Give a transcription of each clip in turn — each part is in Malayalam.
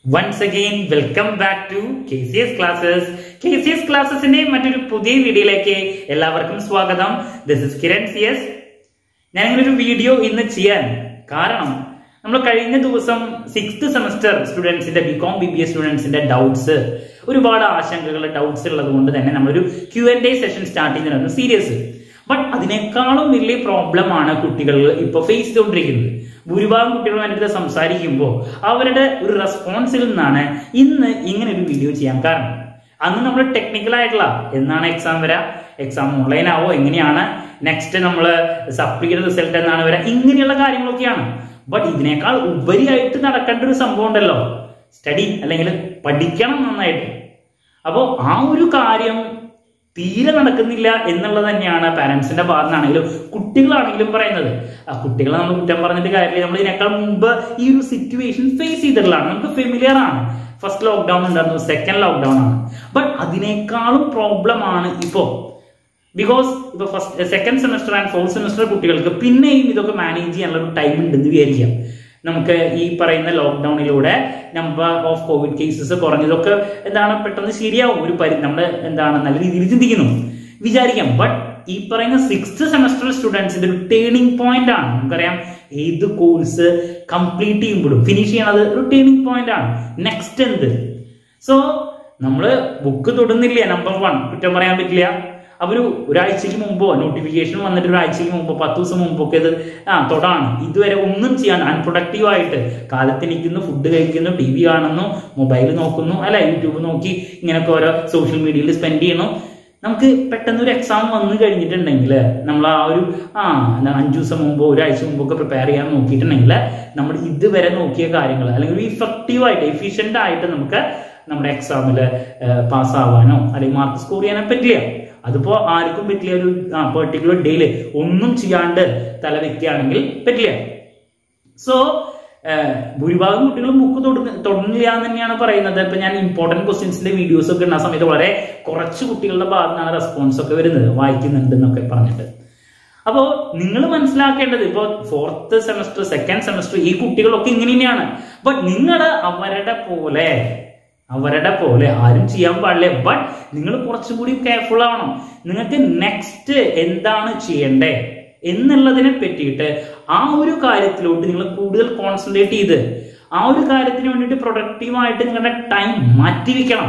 once again welcome back to K C S classes K C S ക്ലാസ്സസിന്റെ മറ്റൊരു പുതിയ വീഡിയോയിലേക്ക് എല്ലാവർക്കും സ്വാഗതം this is Kiran C S ഞാൻ ഇങ്ങനെ ഒരു വീഡിയോ ഇന്ന് ചെയ്യാൻ കാരണം നമ്മൾ കഴിഞ്ഞ ദിവസം സിക്സ്ത് സെമസ്റ്റർ സ്റ്റുഡൻസിന്റെ ബികോം ബി ബി എസ് സ്റ്റുഡൻസിന്റെ ഡൗട്ട്സ് ഒരുപാട് ആശങ്കകൾ ഡൗട്ട്സ് ഉള്ളത് കൊണ്ട് തന്നെ നമ്മളൊരു Q and A session start ചെയ്യുന്നതായിരുന്നു സീരിയസ് ബട്ട് അതിനേക്കാളും വലിയ പ്രോബ്ലം ആണ് കുട്ടികൾ ഇപ്പൊ ഫേസ് ചെയ്തുകൊണ്ടിരിക്കുന്നത് ഭൂരിഭാഗം കുട്ടികളുമായിട്ട് ഇത് സംസാരിക്കുമ്പോൾ അവരുടെ ഒരു റെസ്പോൺസിൽ നിന്നാണ് ഇന്ന് ഇങ്ങനെ ഒരു വീഡിയോ ചെയ്യാൻ കാരണം അന്ന് നമ്മൾ ടെക്നിക്കൽ ആയിട്ടുള്ള എന്നാണ് എക്സാം വരാ എക്സാം ഓൺലൈൻ ആവോ എങ്ങനെയാണ് നെക്സ്റ്റ് നമ്മൾ സപ്ലിയുടെ റിസൾട്ട് എന്നാണ് വരാ ഇങ്ങനെയുള്ള കാര്യങ്ങളൊക്കെയാണ് ബട്ട് ഇതിനേക്കാൾ ഉപരിയായിട്ട് നടക്കേണ്ട ഒരു സംഭവം ഉണ്ടല്ലോ സ്റ്റഡി അല്ലെങ്കിൽ പഠിക്കണം നന്നായിട്ട് അപ്പോൾ ആ ഒരു കാര്യം തീരെ നടക്കുന്നില്ല എന്നുള്ളത് തന്നെയാണ് പാരന്റ്സിന്റെ ഭാഗത്തുനിന്നാണെങ്കിലും കുട്ടികളാണെങ്കിലും പറയുന്നത് ആ കുട്ടികളെ നമ്മൾ കുറ്റം പറഞ്ഞിട്ട് കാര്യമില്ല നമ്മൾ ഇതിനേക്കാൾ മുമ്പ് ഈ ഒരു സിറ്റുവേഷൻ ഫേസ് ചെയ്തിട്ടുള്ളതാണ് നമുക്ക് ഫെമിലിയർ ആണ് ഫസ്റ്റ് ലോക്ക്ഡൌൺ ഉണ്ടായിരുന്നു സെക്കൻഡ് ലോക്ക്ഡൌൺ ആണ് ബട്ട് അതിനേക്കാളും പ്രോബ്ലം ആണ് ഇപ്പോ ബിക്കോസ് ഇപ്പൊ first second semester and fourth semester കുട്ടികൾക്ക് പിന്നെയും ഇതൊക്കെ മാനേജ് ചെയ്യാനുള്ള ഒരു ടൈം ഉണ്ടെന്ന് വിചാരിക്കാം നമുക്ക് ഈ പറയുന്ന ലോക്ക്ഡൌണിലൂടെ നമ്പർ ഓഫ് കോവിഡ് കേസസ് കുറഞ്ഞതൊക്കെ എന്താണ് പെട്ടെന്ന് ശരിയാവും ഒരു പരി നമ്മൾ എന്താണ് നല്ല രീതിയിൽ ചിന്തിക്കുന്നു വിചാരിക്കാം ബട്ട് ഈ പറയുന്ന സിക്സ്ത് സെമസ്റ്റർ സ്റ്റുഡൻസിന്റെ ഒരു ടേണിംഗ് പോയിന്റ് ആണ് നമുക്കറിയാം ഏത് കോഴ്സ് കംപ്ലീറ്റ് ചെയ്യുമ്പോഴും ഫിനിഷ് ചെയ്യണത് ഒരു ടേണിംഗ് പോയിന്റ് ആണ് നെക്സ്റ്റ് എന്ത് സോ നമ്മൾ ബുക്ക് തൊടുന്നില്ല നമ്പർ വൺ കുറ്റം പറയാൻ പറ്റില്ല അവര് ഒരാഴ്ചക്ക് മുമ്പോ നോട്ടിഫിക്കേഷൻ വന്നിട്ട് ഒരാഴ്ചക്ക് മുമ്പോ പത്ത് ദിവസം മുമ്പൊക്കെ ഇത് ആ തൊടാണ് ഇതുവരെ ഒന്നും ചെയ്യാൻ അൺപ്രൊഡക്റ്റീവ് ആയിട്ട് കാലത്തിനിക്കുന്നു ഫുഡ് കഴിക്കുന്നു ടി വി കാണുന്നു മൊബൈൽ നോക്കുന്നു അല്ല യൂട്യൂബ് നോക്കി ഇങ്ങനെയൊക്കെ ഓരോ സോഷ്യൽ മീഡിയയിൽ സ്പെൻഡ് ചെയ്യണം നമുക്ക് പെട്ടെന്ന് ഒരു എക്സാം വന്നു കഴിഞ്ഞിട്ടുണ്ടെങ്കിൽ നമ്മൾ ആ ഒരു ആ അഞ്ചു ദിവസം മുമ്പോ ഒരാഴ്ച മുമ്പൊക്കെ പ്രിപ്പയർ ചെയ്യാൻ നോക്കിയിട്ടുണ്ടെങ്കിൽ നമ്മൾ ഇതുവരെ നോക്കിയ കാര്യങ്ങൾ അല്ലെങ്കിൽ ഒരു ഇഫക്റ്റീവ് ആയിട്ട് എഫിഷ്യന്റ് ആയിട്ട് നമുക്ക് നമ്മുടെ എക്സാമിൽ പാസ്സാവാനോ അല്ലെങ്കിൽ മാർക്ക് സ്കോർ ചെയ്യാനോ പറ്റില്ല അതിപ്പോ ആർക്കും പറ്റില്ല ഒരു പെർട്ടിക്കുലർ ഡേയിൽ ഒന്നും ചെയ്യാണ്ട് തല വെക്കുകയാണെങ്കിൽ പറ്റില്ല സോ ഭൂരിഭാഗം കുട്ടികളും ബുക്ക് തുടങ്ങില്ല എന്ന് തന്നെയാണ് പറയുന്നത് ഇപ്പൊ ഞാൻ ഇമ്പോർട്ടന്റ് ക്വസ്റ്റ്യൻസിന്റെ വീഡിയോസ് ഒക്കെ ഉള്ള സമയത്ത് വളരെ കുറച്ച് കുട്ടികളുടെ ഭാഗത്തു നിന്നാണ് റെസ്പോൺസ് ഒക്കെ വരുന്നത് വായിക്കുന്നുണ്ട് എന്നൊക്കെ പറഞ്ഞിട്ട് അപ്പോൾ നിങ്ങൾ മനസ്സിലാക്കേണ്ടത് ഇപ്പോൾ ഫോർത്ത് സെമസ്റ്റർ സെക്കൻഡ് സെമസ്റ്റർ ഈ കുട്ടികളൊക്കെ ഇങ്ങനെ തന്നെയാണ് ബട്ട് നിങ്ങൾ അവരുടെ പോലെ അവരുടെ പോലെ ആരും ചെയ്യാൻ പാടില്ല ബട്ട് നിങ്ങൾ കുറച്ചും കൂടി കെയർഫുൾ ആവണം നിങ്ങൾക്ക് നെക്സ്റ്റ് എന്താണ് ചെയ്യണ്ടേ എന്നുള്ളതിനെ പറ്റിയിട്ട് ആ ഒരു കാര്യത്തിലോട്ട് നിങ്ങൾ കൂടുതൽ കോൺസെൻട്രേറ്റ് ചെയ്ത് ആ ഒരു കാര്യത്തിന് വേണ്ടിയിട്ട് പ്രൊഡക്റ്റീവായിട്ട് നിങ്ങളുടെ ടൈം മാറ്റിവെക്കണം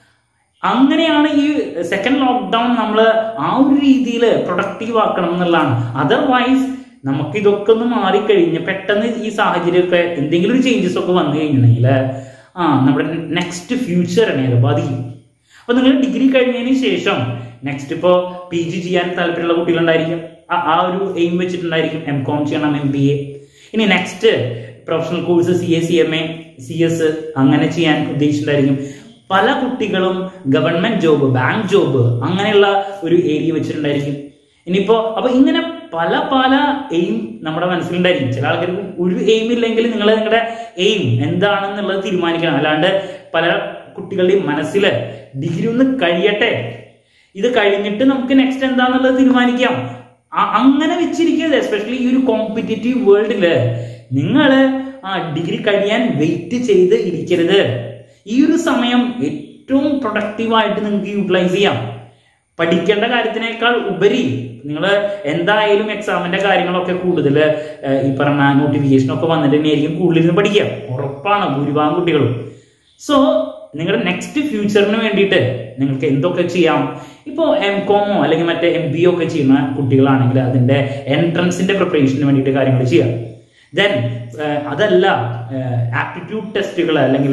അങ്ങനെയാണ് ഈ സെക്കൻഡ് ലോക്ക്ഡൗൺ നമ്മൾ ആ ഒരു രീതിയിൽ പ്രൊഡക്റ്റീവ് ആക്കണം എന്നുള്ളതാണ് അതർവൈസ് നമുക്ക് ഇതൊക്കെ ഒന്ന് മാറിക്കഴിഞ്ഞ് പെട്ടെന്ന് ഈ സാഹചര്യമൊക്കെ എന്തെങ്കിലും ഒരു ചേഞ്ചസ് ഒക്കെ വന്നു കഴിഞ്ഞിട്ടുണ്ടെങ്കിൽ ആ നമ്മുടെ നെക്സ്റ്റ് ഫ്യൂച്ചറിനെ അത് ബാധിക്കും അപ്പൊ നിങ്ങൾ ഡിഗ്രി കഴിഞ്ഞതിന് ശേഷം നെക്സ്റ്റ് ഇപ്പോ പി ജി ചെയ്യാൻ താല്പര്യമുള്ള കുട്ടികളുണ്ടായിരിക്കും ആ ഒരു എയിം വെച്ചിട്ടുണ്ടായിരിക്കും എം കോം ചെയ്യണം എം ബി എ ഇനി next professional course C A C M A C S അങ്ങനെ ചെയ്യാൻ ഉദ്ദേശിച്ചിട്ടുണ്ടായിരിക്കും പല കുട്ടികളും ഗവൺമെന്റ് ജോബ് ബാങ്ക് ജോബ് അങ്ങനെയുള്ള ഒരു ഏരിയ വെച്ചിട്ടുണ്ടായിരിക്കും ഇനിയിപ്പോ അപ്പൊ ഇങ്ങനെ പല പല എയിം നമ്മുടെ മനസ്സിലുണ്ടായിരിക്കും ചില ആൾക്കാർക്ക് ഒരു എയിം ഇല്ലെങ്കിൽ നിങ്ങൾ നിങ്ങളുടെ എയിം എന്താണെന്നുള്ളത് തീരുമാനിക്കണം അല്ലാണ്ട് പല കുട്ടികളുടെയും മനസ്സിൽ ഡിഗ്രി ഒന്ന് കഴിയട്ടെ ഇത് കഴിഞ്ഞിട്ട് നമുക്ക് നെക്സ്റ്റ് എന്താണെന്നുള്ളത് തീരുമാനിക്കാം അങ്ങനെ വെച്ചിരിക്കരുത് എസ്പെഷ്യലി ഈ ഒരു കോമ്പറ്റേറ്റീവ് വേൾഡില് നിങ്ങൾ ആ ഡിഗ്രി കഴിയാൻ വെയിറ്റ് ചെയ്ത് ഇരിക്കരുത് ഈ ഒരു സമയം ഏറ്റവും പ്രൊഡക്റ്റീവായിട്ട് നിങ്ങൾക്ക് യൂട്ടിലൈസ് ചെയ്യാം പഠിക്കേണ്ട കാര്യത്തിനേക്കാൾ ഉപരി നിങ്ങൾ എന്തായാലും എക്സാമിന്റെ കാര്യങ്ങളൊക്കെ കൂടുതൽ ഈ പറഞ്ഞ നോട്ടിഫിക്കേഷൻ ഒക്കെ വന്നിട്ട് തന്നെയായിരിക്കും കൂടുതലിരുന്ന് പഠിക്കുക ഉറപ്പാണ് ഭൂരിഭാഗം കുട്ടികളും സോ നിങ്ങളുടെ നെക്സ്റ്റ് ഫ്യൂച്ചറിന് വേണ്ടിയിട്ട് നിങ്ങൾക്ക് എന്തൊക്കെ ചെയ്യാം ഇപ്പോൾ എം കോമോ അല്ലെങ്കിൽ മറ്റേ എം ബി ഒക്കെ ചെയ്യുന്ന കുട്ടികളാണെങ്കിൽ അതിന്റെ എൻട്രൻസിന്റെ പ്രിപ്പറേഷന് വേണ്ടിയിട്ട് കാര്യങ്ങൾ ചെയ്യാം ദെൻ അതല്ല ആപ്റ്റിറ്റ്യൂഡ് ടെസ്റ്റുകൾ അല്ലെങ്കിൽ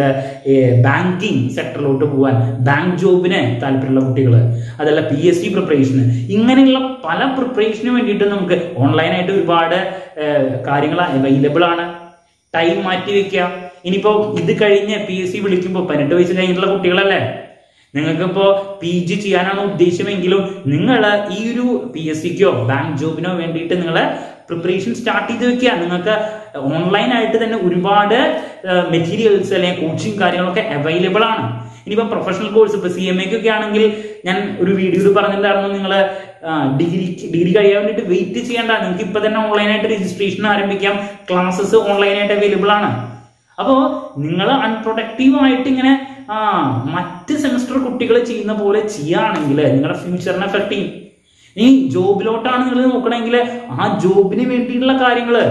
ബാങ്കിങ് സെക്ടറിലോട്ട് പോകാൻ ബാങ്ക് ജോബിന് താല്പര്യമുള്ള കുട്ടികൾ അതല്ല പി എസ് സി പ്രിപ്പറേഷന് ഇങ്ങനെയുള്ള പല പ്രിപ്പറേഷന് വേണ്ടിയിട്ട് നമുക്ക് ഓൺലൈനായിട്ട് ഒരുപാട് കാര്യങ്ങൾ അവൈലബിൾ ആണ് ടൈം മാറ്റി വെക്കുക ഇനിയിപ്പോ ഇത് കഴിഞ്ഞ് പി എസ് സി വിളിക്കുമ്പോൾ പതിനെട്ട് വയസ്സ് കഴിഞ്ഞിട്ടുള്ള കുട്ടികളല്ലേ നിങ്ങൾക്കിപ്പോ പി ജി ചെയ്യാനാണ് ഉദ്ദേശമെങ്കിലും നിങ്ങൾ ഈ ഒരു പി എസ് സിക്കോ ബാങ്ക് ജോബിനോ വേണ്ടിയിട്ട് നിങ്ങൾ പ്രിപ്പറേഷൻ സ്റ്റാർട്ട് ചെയ്ത് വെക്കുക നിങ്ങൾക്ക് ഓൺലൈൻ ആയിട്ട് തന്നെ ഒരുപാട് മെറ്റീരിയൽസ് അല്ലെങ്കിൽ കോച്ചിങ് കാര്യങ്ങളൊക്കെ അവൈലബിൾ ആണ് ഇനിയിപ്പോൾ പ്രൊഫഷണൽ കോഴ്സ് ഇപ്പൊ സി എം എക്കൊക്കെ ആണെങ്കിൽ ഞാൻ ഒരു വീഡിയോയിൽ പറഞ്ഞിട്ടുണ്ടായിരുന്നു നിങ്ങൾ ഡിഗ്രി ഡിഗ്രി കഴിയാൻ വേണ്ടിയിട്ട് വെയിറ്റ് ചെയ്യേണ്ട നിങ്ങൾക്ക് ഇപ്പൊ തന്നെ ഓൺലൈനായിട്ട് രജിസ്ട്രേഷൻ ആരംഭിക്കാം ക്ലാസ്സസ് ഓൺലൈനായിട്ട് അവൈലബിൾ ആണ് അപ്പോ നിങ്ങൾ അൺപ്രൊഡക്റ്റീവ് ആയിട്ട് ഇങ്ങനെ ആ മറ്റ് സെമസ്റ്റർ കുട്ടികൾ ചെയ്യുന്ന പോലെ ചെയ്യുകയാണെങ്കിൽ നിങ്ങളുടെ ഫ്യൂച്ചറിനെ എഫക്ട് ചെയ്യും ഇനി ജോബിലോട്ടാണ് നിങ്ങൾ നോക്കണമെങ്കിൽ ആ ജോബിന് വേണ്ടിയിട്ടുള്ള കാര്യങ്ങള്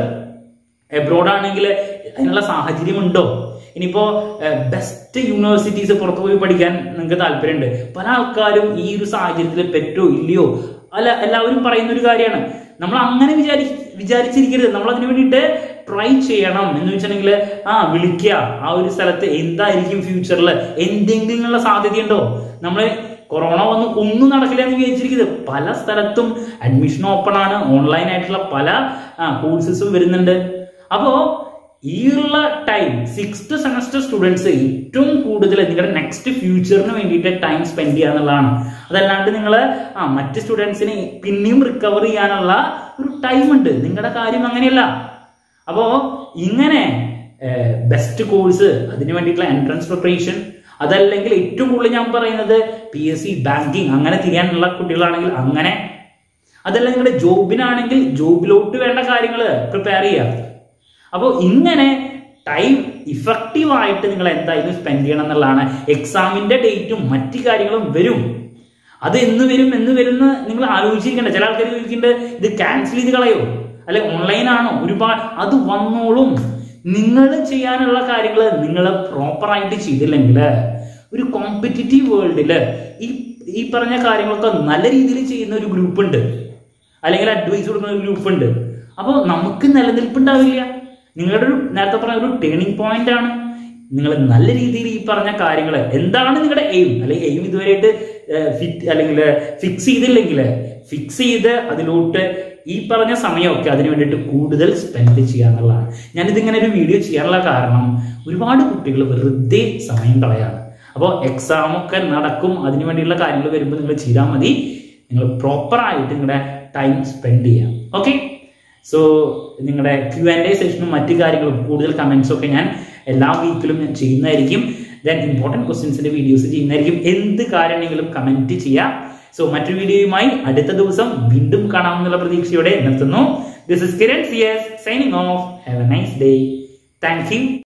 എബ്രോഡ് ആണെങ്കിൽ അതിനുള്ള സാഹചര്യം ഉണ്ടോ ഇനിയിപ്പോ ബെസ്റ്റ് യൂണിവേഴ്സിറ്റീസ് പുറത്തു പോയി പഠിക്കാൻ നിങ്ങൾക്ക് താല്പര്യമുണ്ട് പല ആൾക്കാരും ഈ ഒരു സാഹചര്യത്തിൽ പറ്റോ ഇല്ലയോ അല്ല എല്ലാവരും പറയുന്ന ഒരു കാര്യമാണ് നമ്മൾ അങ്ങനെ വിചാരി വിചാരിച്ചിരിക്കരുത് നമ്മൾ അതിന് വേണ്ടിയിട്ട് ട്രൈ ചെയ്യണം എന്ന് വെച്ചിട്ടുണ്ടെങ്കിൽ ആ വിളിക്കുക ആ ഒരു സ്ഥലത്ത് എന്തായിരിക്കും ഫ്യൂച്ചറിൽ എന്തെങ്കിലുമുള്ള സാധ്യതയുണ്ടോ നമ്മൾ കൊറോണ വന്ന് ഒന്നും നടക്കില്ല എന്ന് വിചാരിച്ചിരിക്കുന്നത് പല സ്ഥലത്തും അഡ്മിഷൻ ഓപ്പൺ ആണ് ഓൺലൈൻ ആയിട്ടുള്ള പല കോഴ്സസും വരുന്നുണ്ട് അപ്പോ ഈ ഉള്ള ടൈം സിക്സ്ത് സെമസ്റ്റർ സ്റ്റുഡൻസ് ഏറ്റവും കൂടുതൽ നിങ്ങളുടെ നെക്സ്റ്റ് ഫ്യൂച്ചറിന് വേണ്ടിയിട്ട് ടൈം സ്പെൻഡ് ചെയ്യുക എന്നുള്ളതാണ് അതല്ലാണ്ട് നിങ്ങൾ ആ മറ്റ് സ്റ്റുഡൻസിന് പിന്നെയും റിക്കവർ ചെയ്യാനുള്ള ഒരു ടൈം ഉണ്ട് നിങ്ങളുടെ കാര്യം അങ്ങനെയല്ല അപ്പോ ഇങ്ങനെ ബെസ്റ്റ് കോഴ്സ് അതിന് വേണ്ടിയിട്ടുള്ള എൻട്രൻസ് പ്രിപ്പറേഷൻ അതല്ലെങ്കിൽ ഏറ്റവും കൂടുതൽ ഞാൻ പറയുന്നത് പി എസ് സി ബാങ്കിങ് അങ്ങനെ തിരിയാനുള്ള കുട്ടികളാണെങ്കിൽ അങ്ങനെ അതല്ല നിങ്ങളുടെ ജോബിനാണെങ്കിൽ ജോബിലോട്ട് വേണ്ട കാര്യങ്ങൾ പ്രിപ്പയർ ചെയ്യുക അപ്പോൾ ഇങ്ങനെ ടൈം ഇഫക്റ്റീവ് ആയിട്ട് നിങ്ങൾ എന്തായാലും സ്പെൻഡ് ചെയ്യണം എന്നുള്ളതാണ് എക്സാമിന്റെ ഡേറ്റും മറ്റു കാര്യങ്ങളും വരും അത് എന്ന് വരും എന്ന് വരുന്ന നിങ്ങൾ ആലോചിച്ചിരിക്കണ്ട ചില ആൾക്കാർ ചോദിക്കുന്നുണ്ട് ഇത് ക്യാൻസൽ ചെയ്ത് കളയോ അല്ലെ ഓൺലൈൻ ആണോ ഒരുപാട് അത് വന്നോളും നിങ്ങൾ ചെയ്യാനുള്ള കാര്യങ്ങൾ നിങ്ങൾ പ്രോപ്പറായിട്ട് ചെയ്തില്ലെങ്കിൽ ഒരു കോമ്പറ്റിറ്റീവ് വേൾഡിൽ ഈ ഈ പറഞ്ഞ കാര്യങ്ങളൊക്കെ നല്ല രീതിയിൽ ചെയ്യുന്ന ഒരു ഗ്രൂപ്പ് ഉണ്ട് അല്ലെങ്കിൽ അഡ്വൈസ് കൊടുക്കുന്ന ഒരു ഗ്രൂപ്പ് ഉണ്ട് അപ്പോൾ നമുക്ക് നിലനിൽപ്പുണ്ടാവില്ല നിങ്ങളുടെ ഒരു നേരത്തെ പറഞ്ഞ ഒരു ടേണിംഗ് പോയിന്റ് ആണ് നിങ്ങൾ നല്ല രീതിയിൽ ഈ പറഞ്ഞ കാര്യങ്ങൾ എന്താണ് നിങ്ങളുടെ എയിം അല്ലെങ്കിൽ എയിം ഇതുവരെയായിട്ട് ഫിറ്റ് അല്ലെങ്കിൽ ഫിക്സ് ചെയ്തില്ലെങ്കിൽ ഫിക്സ് ചെയ്ത് അതിലോട്ട് ഈ പറഞ്ഞ സമയമൊക്കെ അതിന് വേണ്ടിയിട്ട് കൂടുതൽ സ്പെൻഡ് ചെയ്യുക എന്നുള്ളതാണ് ഞാനിതിങ്ങനെ ഒരു വീഡിയോ ചെയ്യാനുള്ള കാരണം ഒരുപാട് കുട്ടികൾ വെറുതെ സമയം കളയാണ് അപ്പോൾ എക്സാം ഒക്കെ നടക്കും അതിന് വേണ്ടിയുള്ള കാര്യങ്ങൾ വരുമ്പോൾ നിങ്ങൾ ചെയ്താൽ മതി നിങ്ങൾ പ്രോപ്പറായിട്ട് നിങ്ങളുടെ ടൈം സ്പെൻഡ് ചെയ്യാം ഓക്കെ സോ നിങ്ങളുടെ ക്യു ആൻഡ് എ സെഷനും മറ്റു കാര്യങ്ങളും കൂടുതൽ കമന്റ്സ് ഒക്കെ ഞാൻ എല്ലാ വീക്കിലും ഞാൻ ചെയ്യുന്നതായിരിക്കും ദെൻ ഇമ്പോർട്ടൻറ്റ് ക്വസ്റ്റ്യൻസിന്റെ വീഡിയോസ് ചെയ്യുന്നതായിരിക്കും എന്ത് കാര്യമാണെങ്കിലും കമന്റ് ചെയ്യാം സോ മറ്റൊരു വീഡിയോയുമായി അടുത്ത ദിവസം വീണ്ടും കാണാമെന്നുള്ള പ്രതീക്ഷയോടെ നിർത്തുന്നു this is Kiran C S signing off have a nice day thank U